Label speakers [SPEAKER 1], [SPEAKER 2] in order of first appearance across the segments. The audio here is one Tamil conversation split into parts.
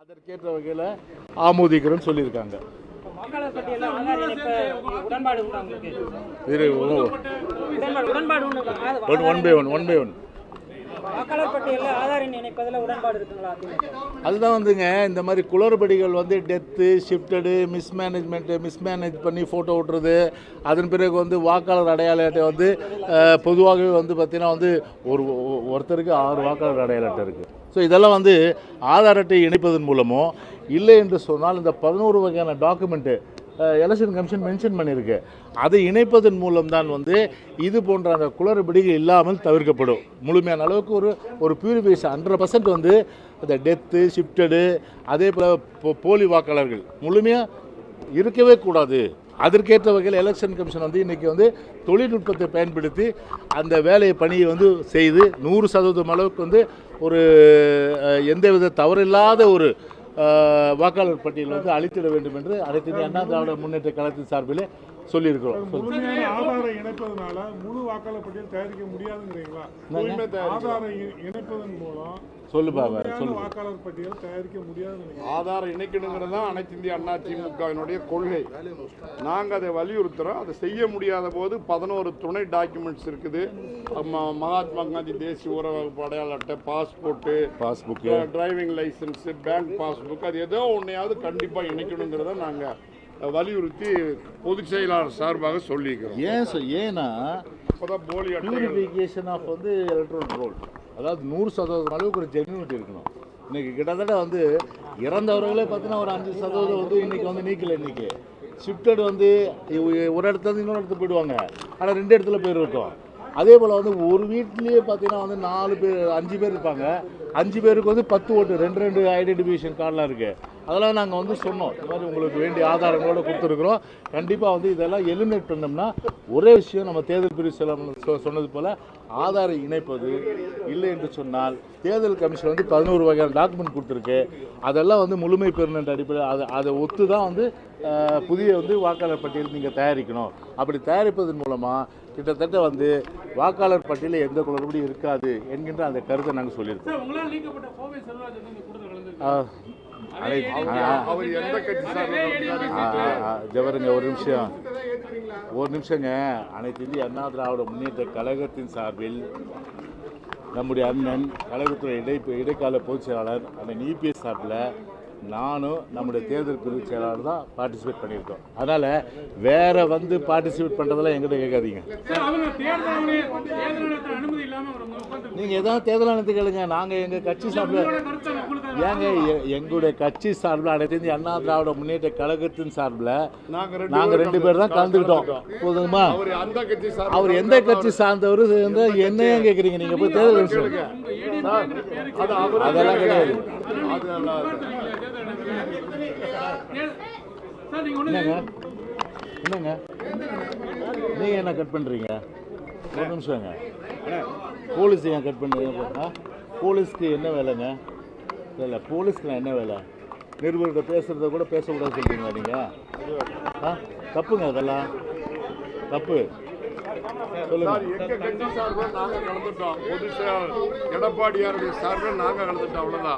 [SPEAKER 1] அதற்கேற்ற வகையில் ஆமோதிக்கிறோன்னு சொல்லியிருக்காங்க
[SPEAKER 2] வாக்காளர் பட்டியலில் ஆதார் இணைப்பு உடன்பாடு உண்டா உங்களுக்கு
[SPEAKER 1] இது
[SPEAKER 2] உடன்பாடு உடன்பாடு உண்டு ஆ-
[SPEAKER 1] one one by one one by one
[SPEAKER 2] வாக்காளர் பட்டியலில் ஆதார் எண் இணைப்பதில் உடன்பாடு இருக்குங்களா அதிமுக
[SPEAKER 1] அதுதான் வந்துங்க இந்த மாதிரி குளறுபடிகள் வந்து டெத்து ஷிஃப்டடு மிஸ்மேனேஜ்மெண்ட்டு மிஸ்மேனேஜ் பண்ணி ஃபோட்டோ விட்டுறது அதன் பிறகு வந்து வாக்காளர் அடையாள அட்டை வந்து அஹ், பொதுவாகவே வந்து பார்த்திங்கன்னா வந்து ஒரு ஒ- ஒருத்தருக்கு ஆறு வாக்காளர் அடையாள அட்டை இருக்குது ஸோ இதெல்லாம் வந்து ஆதார் அட்டை இணைப்பதன் மூலமோ இல்லை என்று சொன்னால் இந்த பதினோரு வகையான டாக்குமெண்ட்டு எலெக்ஷன் கமிஷன் மென்ஷன் பண்ணியிருக்கு அதை இணைப்பதன் மூலம்தான் வந்து இது போன்ற அந்த குளறுபடிகள் இல்லாமல் தவிர்க்கப்படும் முழுமையான அளவுக்கு ஒரு ஒரு பியூரிஃபிகேஷன் ஹண்ட்ரட் பர்சன்ட் வந்து இந்த டெத்து ஷிஃப்டடு அதே போல் போ- போலி வாக்காளர்கள் முழுமையாக இருக்கவே கூடாது அதற்கேற்ற வகையில் எலெக்ஷன் கமிஷன் வந்து இன்றைக்கி வந்து தொழில்நுட்பத்தை பயன்படுத்தி அந்த வேலையை பணியை வந்து செய்து நூறு சதவீதம் அளவுக்கு வந்து ஒரு அஹ், எந்தவித தவறில்லாத ஒரு அஹ், வாக்காளர் பட்டியல் வந்து அளித்திட வேண்டும் என்று அனைத்து இந்திய அண்ணா திராவிட முன்னேற்ற கழகத்தின் சார்பில் சொல்லியிருக்கிறோம்
[SPEAKER 3] முழுமையான ஆதாரை இணைப்பதனால முழு வாக்காளர் பட்டியல் தயாரிக்க முடியாதுங்கிறீங்களா ஆதாரை இ- இணைப்பதன் மூலம்
[SPEAKER 1] சொல்லுப்பா வேற
[SPEAKER 3] முழுமையான
[SPEAKER 1] சொல்லு
[SPEAKER 3] வாக்காளர் பட்டியல் தயாரிக்க முடியாதுங்கிறீங்களா
[SPEAKER 4] ஆதாரம் இணைக்கணுங்கிறது தான் அனைத்து இந்திய அண்ணா திமுகவினுடைய கொள்கை நாங்கள் அதை வலியுறுத்துகிறோம் அதை செய்ய முடியாத போது பதினோரு துணை டாக்குமெண்ட்ஸ் இருக்குது ம- மகாத்மா காந்தி தேசிய உறவு அடையாள அட்டை passport
[SPEAKER 1] passbook
[SPEAKER 4] driving licence bank passbook அது ஏதோ ஒன்றையாவது கண்டிப்பாக இணைக்கணுங்கிறத நாங்கள் வலியுறுத்தி பொதுச் செயலாளர் சார்பாக சொல்லியிருக்கிறோம்
[SPEAKER 1] ஏன் சொ- ஏன்னா
[SPEAKER 4] அப்போதான் போலி அட்டைகள்
[SPEAKER 1] பியூரிஃபிகேஷன் ஆஃப் வந்து எலக்ட்ரானிக் ரோல் அதாவது நூறு சதவீதம் அளவுக்கு ஒரு ஜென்யூனிட்டி இருக்கணும் இன்னைக்கு கிட்டத்தட்ட வந்து இறந்தவர்களே பார்த்தீங்கன்னா ஒரு அஞ்சு சதவீதம் வந்து இன்னைக்கு வந்து நீக்கல இன்னைக்கு ஷிஃப்டட் வந்து இவ- ஒரு இடத்துல இருந்து இன்னொரு இடத்துக்கு போயிடுவாங்க ஆனால் ரெண்டு இடத்துல பேர் இருக்கும் அதே போல் வந்து ஒரு வீட்லேயே பார்த்தீங்கன்னா வந்து நாலு பேர் அஞ்சு பேர் இருப்பாங்க அஞ்சு பேருக்கு வந்து பத்து ஓட்டு ரெண்டு ரெண்டு ஐடென்டிஃபிகேஷன் கார்டெலாம் இருக்குது அதெல்லாம் நாங்கள் வந்து சொன்னோம் இந்த மாதிரி உங்களுக்கு வேண்டிய ஆதாரங்களோட கொடுத்துருக்குறோம் கண்டிப்பாக வந்து இதெல்லாம் எலிமினேட் பண்ணோம்னா ஒரே விஷயம் நம்ம தேர்தல் பிரிவு செல்லம் சொ- சொன்னது போல் ஆதாரை இணைப்பது இல்லை என்று சொன்னால் தேர்தல் கமிஷன் வந்து பதினோரு வகையான டாக்குமெண்ட் கொடுத்துருக்கு அதெல்லாம் வந்து முழுமை பெறுன்ற அடிப்படையில் அதை அதை ஒத்து தான் வந்து அஹ், புதிய வந்து வாக்காளர் பட்டியல் நீங்கள் தயாரிக்கணும் அப்படி தயாரிப்பதன் மூலமாக கிட்டத்தட்ட வந்து வாக்காளர் பட்டியலில் எந்த குளறுபடியும் இருக்காது என்கின்ற அந்த கருத்தை நாங்கள் சொல்லியிருக்கோம்
[SPEAKER 5] உங்களால் நீக்கப்பட்ட கோவை செல்வராஜ் வந்து இந்த கூட்டத்தில் கலந்து
[SPEAKER 1] ஆஹ், அனை- ஆ-
[SPEAKER 4] அவர் எந்த கட்சி சார்பாக
[SPEAKER 1] ஆ, ஆ, ஆ, ஜவருங்க ஒரு நிமிஷம் ஒரு நிமிஷங்க அனைத்து இந்திய அண்ணா திராவிட முன்னேற்ற கழகத்தின் சார்பில் நம்முடைய அண்ணன் கழகத்துறை இடை இடைக்கால பொதுச் செயலாளர் அண்ணன் இபிஎஸ் சார்பில் நானும் நம்முடைய தேர்தல் பிரிவு செயலாளர் தான் பார்ட்டிசிபேட் பண்ணியிருக்கோம் அதனால் வேற வந்து பார்ட்டிசிபேட் பண்ணுறதெல்லாம் எங்கிட்ட கேட்காதீங்க
[SPEAKER 5] சார் அவங்க தேர்தல் ஆணைய- தேர்தல் ஆணையத்தில் அனுமதி இல்லாம அவர் உட்காந்து
[SPEAKER 1] நீங்கள் எதாவது தேர்தல் ஆணையத்துக்கு கேளுங்க நாங்கள் எங்கள் கட்சி சார்பில்
[SPEAKER 5] கருத்து உங்களுக்கு
[SPEAKER 1] ஏங்க எ- எங்களுடைய கட்சி சார்பில் அனைத்து இந்திய அண்ணா திராவிட முன்னேற்ற கழகத்தின் சார்பில்
[SPEAKER 4] நாங்கள் ரெண்டு
[SPEAKER 1] நாங்க ரெண்டு பேர் தான் கலந்துக்கிட்டோம் போதுமா
[SPEAKER 4] அவர் அந்த கட்சி சார்பாக
[SPEAKER 1] அவர் எந்த கட்சி சார்ந்தவர் வந்து என்ன ஏன் கேக்குறீங்க நீங்க போய் தேர்தல் கமிஷன்
[SPEAKER 4] அது அவர்
[SPEAKER 1] அதெல்லாம் கிடையாது
[SPEAKER 4] அதெல்லாம்
[SPEAKER 5] சார் நீங்க ஒண்ணு
[SPEAKER 1] என்னங்க என்னங்க நீங்க என்ன கட் பண்றீங்க ஒரு நிமிஷங்க போலீஸ் ஏன் கட் பண்றீங்க ஆ? போலீஸ்க்கு என்ன வேலைங்க இல்லை இல்லை போலீஸ்க்கு என்ன வேலை நிருபர்கிட்ட பேசுறத கூட பேசக்கூடாது சொல்றீங்களா நீங்க ஆ தப்புங்க அதெல்லாம் தப்பு சொல்லுங்க
[SPEAKER 4] சார் எங்க கட்சி சார்பில் நாங்க கலந்துட்டோம் பொது செயலாளர் எடப்பாடியாருடைய சார்பில் நாங்க கலந்துட்டோம் அவ்வளவுதான்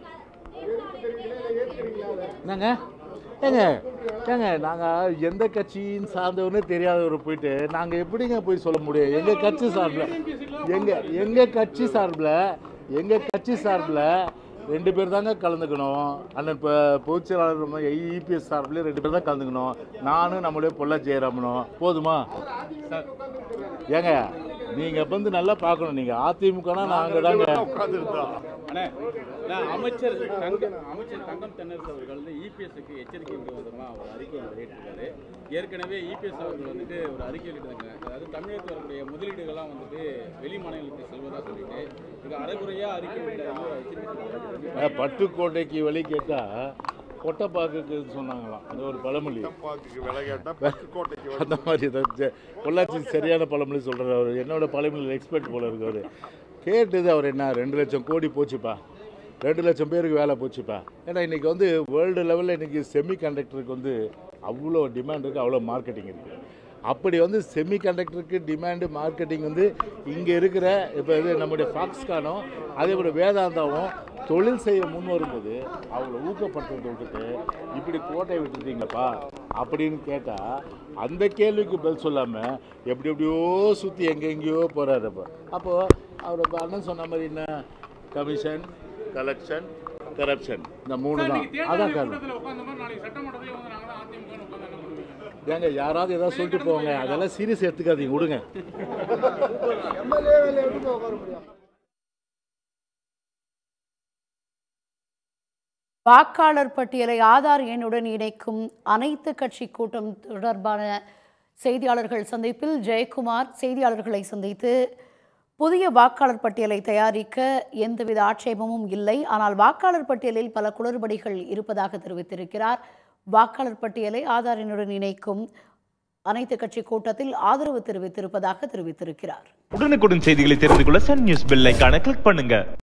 [SPEAKER 1] என்னங்க ஏங்க ஏங்க நாங்கள் எந்த கட்சியின் சார்ந்தவர்னே தெரியாதவர் போயிட்டு நாங்கள் எப்படிங்க போய் சொல்ல முடியும் எங்கள் கட்சி சார்பில் எங்கள் எங்கள் கட்சி சார்பில் எங்கள் கட்சி சார்பில் ரெண்டு பேர் தாங்க கலந்துக்கணும் அண்ணன் இப்போ பொதுச் செயலாளர் இபிஎஸ் சார்பில் ரெண்டு பேர் தான் கலந்துக்கணும் நானும் நம்மளுடைய பொல்லா ஜெயராமனும் போதுமா ஏங்க நீங்கள் வந்து நல்லா பார்க்கணும் நீங்கள் அதிமுகனா நாங்கள் தாங்க
[SPEAKER 4] உட்கார்ந்துருந்தோம்
[SPEAKER 6] அண்ணே, நான் அமைச்சர் தங்க அமைச்சர் தங்கம் தென்னரசு அவர்கள் வந்து இபிஎஸ்க்கு எச்சரிக்கை விதமாக ஒரு அறிக்கை வெளியிட்டிருக்காரு ஏற்கனவே இபிஎஸ் அவர்கள் வந்துட்டு ஒரு அறிக்கை வெளியிட்டிருக்காங்க அதாவது தமிழகத்தில் வரக்கூடிய முதலீடுகள்லாம் வந்துட்டு வெளி மாநிலங்களுக்கு செல்வதாக சொல்லிட்டு இது அரைகுறையாக அறிக்கை விட்டாங்க ஒரு எச்சரிக்கை
[SPEAKER 1] அஹ் பட்டுக்கோட்டைக்கு வழி கேட்டால் கொட்டைப்பாக்குக்கு சொன்னாங்களாம் அது ஒரு பழமொழி
[SPEAKER 4] பாக்குக்கு விலை கேட்டா பட்டுக்கோட்டைக்கு வந்து
[SPEAKER 1] அந்த மாதிரி ஏதாவது பொள்ளாச்சி சரியான பழமொழி சொல்கிறார் அவர் என்னோட பழமொழி எக்ஸ்பர்ட் போல இருக்கு அவர் கேட்டது அவர் என்ன ரெண்டு லட்சம் கோடி போச்சுப்பா ரெண்டு லட்சம் பேருக்கு வேலை போச்சுப்பா ஏன்னா இன்றைக்கி வந்து வேர்ல்டு லெவலில் இன்றைக்கி செமி கண்டக்டருக்கு வந்து அவ்வளோ டிமாண்ட் இருக்குது அவ்வளோ மார்க்கெட்டிங் இருக்குது அப்படி வந்து செமி கண்டக்டருக்கு டிமாண்டு மார்க்கெட்டிங் வந்து இங்கே இருக்கிற இப்போ இது நம்முடைய ஃபாக்ஸ்கானும் அதே போல் வேதாந்தாவும் தொழில் செய்ய முன் வரும்போது அவங்கள ஊக்கப்படுத்துறதை விட்டுட்டு இப்படி கோட்டை விட்டுட்டீங்கப்பா அப்படின்னு கேட்டால் அந்த கேள்விக்கு பதில் சொல்லாமல் எப்படி எப்படியோ சுற்றி எங்கெங்கேயோ போகிறாரு அப்போ அப்போது அவர் இப்ப அண்ணன் சொன்ன மாதிரி என்ன கமிஷன் கலெக்ஷன் கரப்ஷன் இந்த மூணு தான்
[SPEAKER 5] இன்னைக்கு
[SPEAKER 1] அதான்
[SPEAKER 5] தேர்தல்
[SPEAKER 1] காரணம்
[SPEAKER 5] கூட்டத்தில் உட்காந்த மாதிரி நாளைக்கு சட்டமன்றத்திலே வந்து நாங்கள் தான் அதிமுக உட்காந்து என்ன பண்ணுவீங்க
[SPEAKER 1] ஏங்க யாராவது ஏதாவது சொல்லிட்டு போங்க அதெல்லாம் சீரியஸ் எடுத்துக்காதீங்க விடுங்க
[SPEAKER 7] வாக்காளர் பட்டியலை ஆதார் எண்ணுடன் இணைக்கும் அனைத்து கட்சி கூட்டம் தொடர்பான செய்தியாளர்கள் சந்திப்பில் ஜெயக்குமார் செய்தியாளர்களை சந்தித்து புதிய வாக்காளர் பட்டியலை தயாரிக்க எந்தவித ஆட்சேபமும் இல்லை ஆனால் வாக்காளர் பட்டியலில் பல குளறுபடிகள் இருப்பதாக தெரிவித்திருக்கிறார் வாக்காளர் பட்டியலை ஆதார் எண்ணுடன் இணைக்கும் அனைத்து கட்சி கூட்டத்தில் ஆதரவு தெரிவித்திருப்பதாக தெரிவித்திருக்கிறார்
[SPEAKER 8] உடனுக்குடன் செய்திகளை தெரிந்து கொள்ள சன் நியூஸ் பெல் ஐகானை கிளிக் பண்ணுங்க